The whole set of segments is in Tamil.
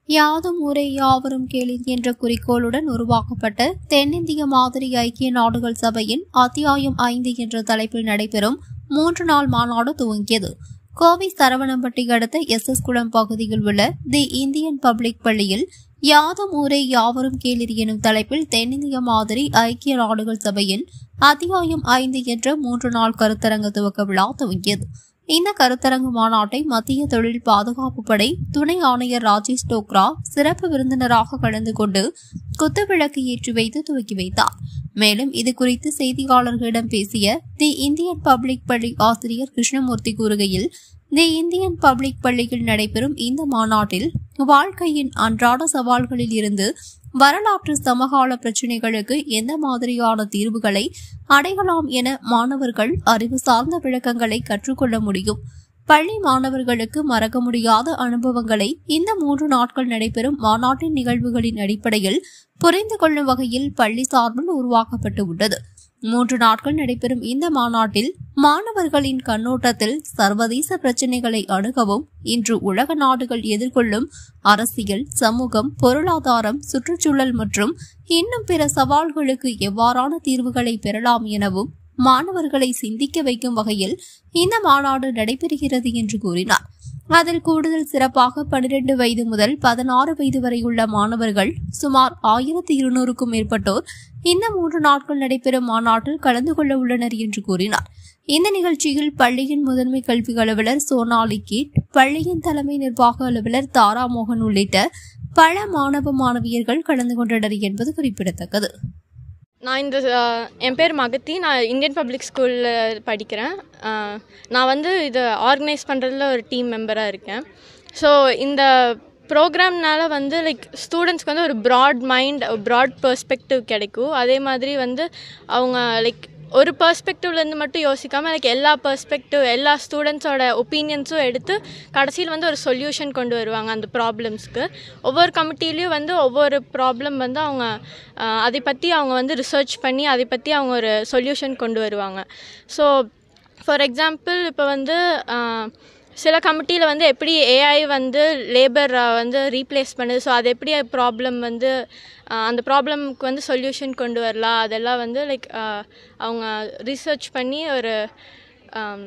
யாதும் ஊரே யாவரும் கேளிர் என்ற குறிக்கோளுடன் உருவாக்கப்பட்ட தென்னிந்திய மாதிரி ஐக்கிய நாடுகள் சபையின் அத்தியாயம் ஐந்து என்ற தலைப்பில் நடைபெறும் மூன்று நாள் மாநாடு துவங்கியது கோவை சரவணம்பட்டி அடுத்த எஸ் எஸ் குளம் பகுதியில் உள்ள தி இந்தியன் பப்ளிக் பள்ளியில் யாதும் ஊரே யாவரும் கேளிர் எனும் தலைப்பில் தென்னிந்திய மாதிரி ஐக்கிய நாடுகள் சபையின் அத்தியாயம் ஐந்து என்ற மூன்று நாள் கருத்தரங்க துவக்க விழா துவங்கியது இந்த கருத்தரங்கு மாநாட்டை மத்திய தொழில் பாதுகாப்பு படை துணை ஆணையர் ராஜேஷ் டோக்ரா சிறப்பு விருந்தினராக கலந்து கொண்டு குத்துவிளக்கு ஏற்றி வைத்து துவக்கி வைத்தார் மேலும் இது குறித்து செய்தியாளர்களிடம் பேசிய தி இந்தியன் பப்ளிக் பள்ளி ஆசிரியர் கிருஷ்ணமூர்த்தி கூறுகையில் தி இந்தியன் பப்ளிக் பள்ளியில் நடைபெறும் இந்த மாநாட்டில் வாழ்க்கையின் அன்றாட சவால்களில் இருந்து வரலாற்று சமகால பிரச்சினைகளுக்கு எந்த மாதிரியான தீர்வுகளை அடையலாம் என மாணவர்கள் அறிவு சார்ந்த விளக்கங்களை கற்றுக்கொள்ள முடியும் பள்ளி மாணவர்களுக்கு மறக்க முடியாத அனுபவங்களை இந்த மூன்று நாட்கள் நடைபெறும் மாநாட்டின் நிகழ்வுகளின் அடிப்படையில் புரிந்து கொள்ளும் வகையில் பள்ளி சார்பில் உருவாக்கப்பட்டு உள்ளது மூன்று நாட்கள் நடைபெறும் இந்த மாநாட்டில் மாணவர்களின் கண்ணோட்டத்தில் சர்வதேச பிரச்சினைகளை அணுகவும் இன்று உலக நாடுகள் எதிர்கொள்ளும் அரசியல் சமூகம் பொருளாதாரம் சுற்றுச்சூழல் மற்றும் இன்னும் பிற சவால்களுக்கு எவ்வாறான தீர்வுகளை பெறலாம் எனவும் மாணவர்களை சிந்திக்க வைக்கும் வகையில் இந்த மாநாடு நடைபெறுகிறது என்று கூறினார் அதில் கூடுதல் சிறப்பாக பனிரெண்டு வயது முதல் பதினாறு வயது வரை உள்ள மாணவர்கள் சுமார் ஆயிரத்தி இருநூறுக்கும் மேற்பட்டோர் இந்த மூன்று நாட்கள் நடைபெறும் மாநாட்டில் கலந்து கொள்ள உள்ளனர் என்று கூறினார் இந்த நிகழ்ச்சியில் பள்ளியின் முதன்மை கல்வி அலுவலர் சோனாலி கீட் பள்ளியின் தலைமை நிர்வாக அலுவலர் தாரா மோகன் உள்ளிட்ட பல மாணவ மாணவியர்கள் கலந்து கொண்டனர் என்பது குறிப்பிடத்தக்கது நான் இந்த அஹ், என் பேர் மகத்தி நான் இந்தியன் பப்ளிக் ஸ்கூலில் படிக்கிறேன் அஹ், நான் வந்து இதை ஆர்கனைஸ் பண்ணுறதுல ஒரு டீம் மெம்பராக இருக்கேன் ஸோ இந்த ப்ரோக்ராம்னால வந்து லைக் ஸ்டூடெண்ட்ஸ்க்கு வந்து ஒரு ப்ராட் மைண்ட் ப்ராட் பெர்ஸ்பெக்டிவ் கிடைக்கும் அதே மாதிரி வந்து அவங்க லைக் ஒரு பெர்ஸ்பெக்டிவ்லேருந்து மட்டும் யோசிக்காமல் லைக் எல்லா பெர்ஸ்பெக்டிவ் எல்லா ஸ்டூடெண்ட்ஸோட ஒப்பீனியன்ஸும் எடுத்து கடைசியில் வந்து ஒரு சொல்யூஷன் கொண்டு வருவாங்க அந்த ப்ராப்ளம்ஸ்க்கு ஒவ்வொரு கமிட்டிலையும் வந்து ஒவ்வொரு ப்ராப்ளம் வந்து அவங்க அஹ், அதை பற்றி அவங்க வந்து ரிசர்ச் பண்ணி அதை பற்றி அவங்க ஒரு சொல்யூஷன் கொண்டு வருவாங்க ஸோ ஃபார் எக்ஸாம்பிள் இப்போ வந்து அஹ், சில கமிட்டியில் வந்து எப்படி ஏஐ வந்து லேபர் வந்து ரீப்ளேஸ் பண்ணுது ஸோ அது எப்படி ப்ராப்ளம் வந்து அஹ், அந்த ப்ராப்ளம்க்கு வந்து சொல்யூஷன் கொண்டு வரலாம் அதெல்லாம் வந்து லைக் அவங்க ரிசர்ச் பண்ணி ஒரு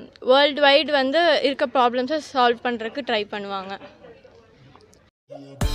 வேர்ல்டு வைடு வந்து இருக்க ப்ராப்ளம்ஸை சால்வ் பண்ணுறதுக்கு ட்ரை பண்ணுவாங்க